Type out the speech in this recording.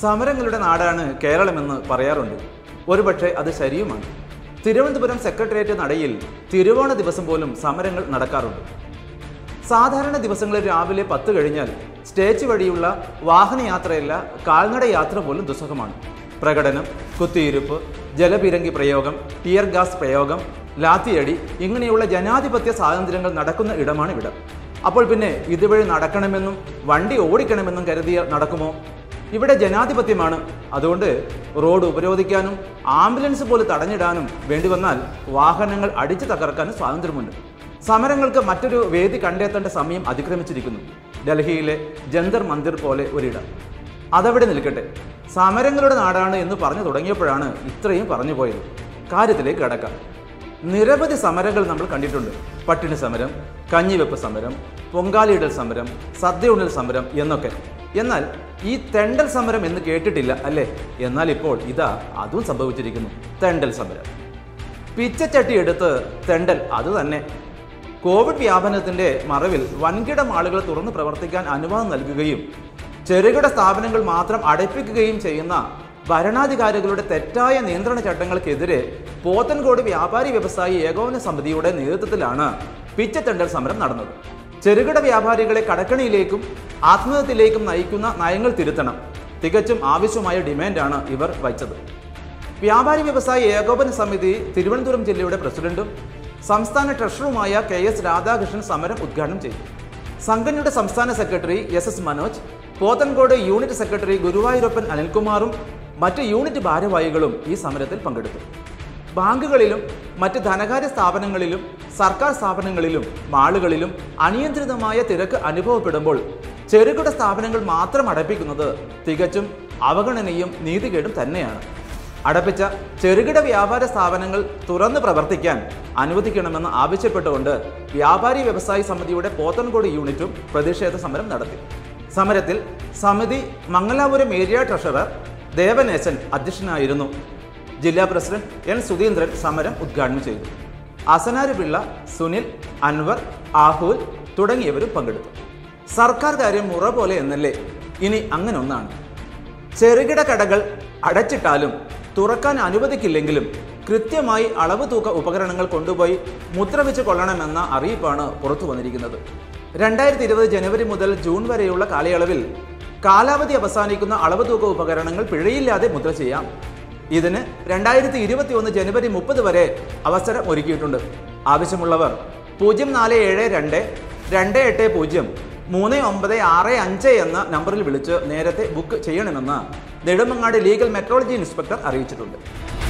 സമരങ്ങളുടെ നാടാണ് കേരളമെന്ന് പറയാറുണ്ട് ഒരുപക്ഷെ അത് ശരിയുമാണ് തിരുവനന്തപുരം സെക്രട്ടേറിയറ്റ് നടയിൽ തിരുവോണ ദിവസം പോലും സമരങ്ങൾ നടക്കാറുണ്ട് സാധാരണ ദിവസങ്ങളിൽ രാവിലെ പത്ത് കഴിഞ്ഞാൽ സ്റ്റേജ് വഴിയുള്ള വാഹനയാത്രയല്ല കാൽനട യാത്ര പോലും ദുസ്സഹമാണ് പ്രകടനം കുത്തിയിരുപ്പ് ജലപീരങ്കി പ്രയോഗം ടിയർ ഗ്യാസ് പ്രയോഗം ലാത്തിയടി ഇങ്ങനെയുള്ള ജനാധിപത്യ സ്വാതന്ത്ര്യങ്ങൾ നടക്കുന്ന ഇടമാണ് ഇവിടം അപ്പോൾ പിന്നെ ഇതുവഴി നടക്കണമെന്നും വണ്ടി ഓടിക്കണമെന്നും കരുതിയ നടക്കുമോ ഇവിടെ ജനാധിപത്യമാണ് അതുകൊണ്ട് റോഡ് ഉപരോധിക്കാനും ആംബുലൻസ് പോലും തടഞ്ഞിടാനും വേണ്ടി വന്നാൽ വാഹനങ്ങൾ അടിച്ചു തകർക്കാനും സ്വാതന്ത്ര്യമുണ്ട് സമരങ്ങൾക്ക് മറ്റൊരു വേദി കണ്ടെത്തേണ്ട സമയം അതിക്രമിച്ചിരിക്കുന്നു ഡൽഹിയിലെ ജന്തർ മന്ദിർ പോലെ ഒരിടം അതവിടെ നിൽക്കട്ടെ സമരങ്ങളുടെ നാടാണ് എന്ന് പറഞ്ഞു തുടങ്ങിയപ്പോഴാണ് ഇത്രയും പറഞ്ഞു പോയത് കാര്യത്തിലേക്ക് കടക്കാം നിരവധി സമരങ്ങൾ നമ്മൾ കണ്ടിട്ടുണ്ട് പട്ടിണി സമരം കഞ്ഞിവെപ്പ് സമരം പൊങ്കാലിയിടൽ സമരം സദ്യയുണ്ടൽ സമരം എന്നൊക്കെ എന്നാൽ ഈ തെണ്ടൽ സമരം എന്ന് കേട്ടിട്ടില്ല അല്ലേ എന്നാൽ ഇപ്പോൾ ഇതാ അതും സംഭവിച്ചിരിക്കുന്നു തെണ്ടൽ സമരം പിച്ചച്ചട്ടി എടുത്ത് തെണ്ടൽ അത് തന്നെ കോവിഡ് വ്യാപനത്തിന്റെ മറവിൽ വൻകിട മാളുകൾ തുറന്ന് പ്രവർത്തിക്കാൻ അനുവാദം നൽകുകയും ചെറുകിട സ്ഥാപനങ്ങൾ മാത്രം അടപ്പിക്കുകയും ചെയ്യുന്ന ഭരണാധികാരികളുടെ തെറ്റായ നിയന്ത്രണ ചട്ടങ്ങൾക്കെതിരെ പോത്തൻകോട് വ്യാപാരി വ്യവസായി ഏകോപന സമിതിയുടെ നേതൃത്വത്തിലാണ് പിച്ചത്തെണ്ടൽ സമരം നടന്നത് ചെറുകിട വ്യാപാരികളെ കടക്കണിയിലേക്കും ആത്മഹത്യയിലേക്കും നയിക്കുന്ന നയങ്ങൾ തിരുത്തണം തികച്ചും ആവശ്യമായ ഡിമാൻഡാണ് ഇവർ വച്ചത് വ്യാപാരി വ്യവസായ ഏകോപന സമിതി തിരുവനന്തപുരം ജില്ലയുടെ പ്രസിഡന്റും സംസ്ഥാന ട്രഷററുമായ കെ എസ് രാധാകൃഷ്ണൻ സമരം ഉദ്ഘാടനം ചെയ്തു സംഘടനയുടെ സംസ്ഥാന secretary S S Manoj Pothencode unit secretary Guruvayurappan അനിൽകുമാറും മറ്റ് യൂണിറ്റ് ഭാരവാഹികളും ഈ സമരത്തിൽ പങ്കെടുത്തു ബാങ്കുകളിലും മറ്റ് ധനകാര്യ സ്ഥാപനങ്ങളിലും സർക്കാർ സ്ഥാപനങ്ങളിലും മാളുകളിലും അനിയന്ത്രിതമായ തിരക്ക് അനുഭവപ്പെടുമ്പോൾ ചെറുകിട സ്ഥാപനങ്ങൾ മാത്രം അടപ്പിക്കുന്നത് തികച്ചും അവഗണനയും നീതികേടും തന്നെയാണ് അടപ്പിച്ച ചെറുകിട വ്യാപാര സ്ഥാപനങ്ങൾ തുറന്നു പ്രവർത്തിക്കാൻ അനുവദിക്കണമെന്ന് ആവശ്യപ്പെട്ടുകൊണ്ട് വ്യാപാരി വ്യവസായി സമിതിയുടെ പോത്തൻകോട് യൂണിറ്റും പ്രതിഷേധ സമരം നടത്തി സമരത്തിൽ സമിതി മംഗലാപുരം ഏരിയ ട്രഷറർ ദേവനേശൻ അധ്യക്ഷനായിരുന്നു ജില്ലാ പ്രസിഡന്റ് എൻ സുധീന്ദ്രൻ സമരം ഉദ്ഘാടനം ചെയ്തു അസനാര് പിള്ള സുനിൽ അൻവർ ആഹുൽ തുടങ്ങിയവരും പങ്കെടുത്തു സർക്കാർ കാര്യം മുറ പോലെ എന്നല്ലേ ഇനി അങ്ങനെ ഒന്നാണ് ചെറുകിട കടകൾ അടച്ചിട്ടാലും തുറക്കാൻ അനുവദിക്കില്ലെങ്കിലും കൃത്യമായി അളവ് തൂക്ക ഉപകരണങ്ങൾ കൊണ്ടുപോയി മുദ്ര വെച്ച് കൊള്ളണമെന്ന അറിയിപ്പാണ് പുറത്തു വന്നിരിക്കുന്നത് രണ്ടായിരത്തി ഇരുപത് ജനുവരി മുതൽ ജൂൺ വരെയുള്ള കാലയളവിൽ കാലാവധി അവസാനിക്കുന്ന അളവ് തൂക്ക ഉപകരണങ്ങൾ പിഴയില്ലാതെ മുദ്ര ചെയ്യാം ഇതിന് രണ്ടായിരത്തി ഇരുപത്തി ഒന്ന് ജനുവരി മുപ്പത് വരെ അവസരം ഒരുക്കിയിട്ടുണ്ട് ആവശ്യമുള്ളവർ പൂജ്യം നാല് ഏഴ് രണ്ട് രണ്ട് എട്ട് പൂജ്യം മൂന്ന് ഒമ്പത് ആറ് അഞ്ച് എന്ന നമ്പറിൽ വിളിച്ച് നേരത്തെ ബുക്ക് ചെയ്യണമെന്ന് നെടുമങ്ങാട് ലീഗൽ മെട്രോളജി ഇൻസ്പെക്ടർ അറിയിച്ചിട്ടുണ്ട്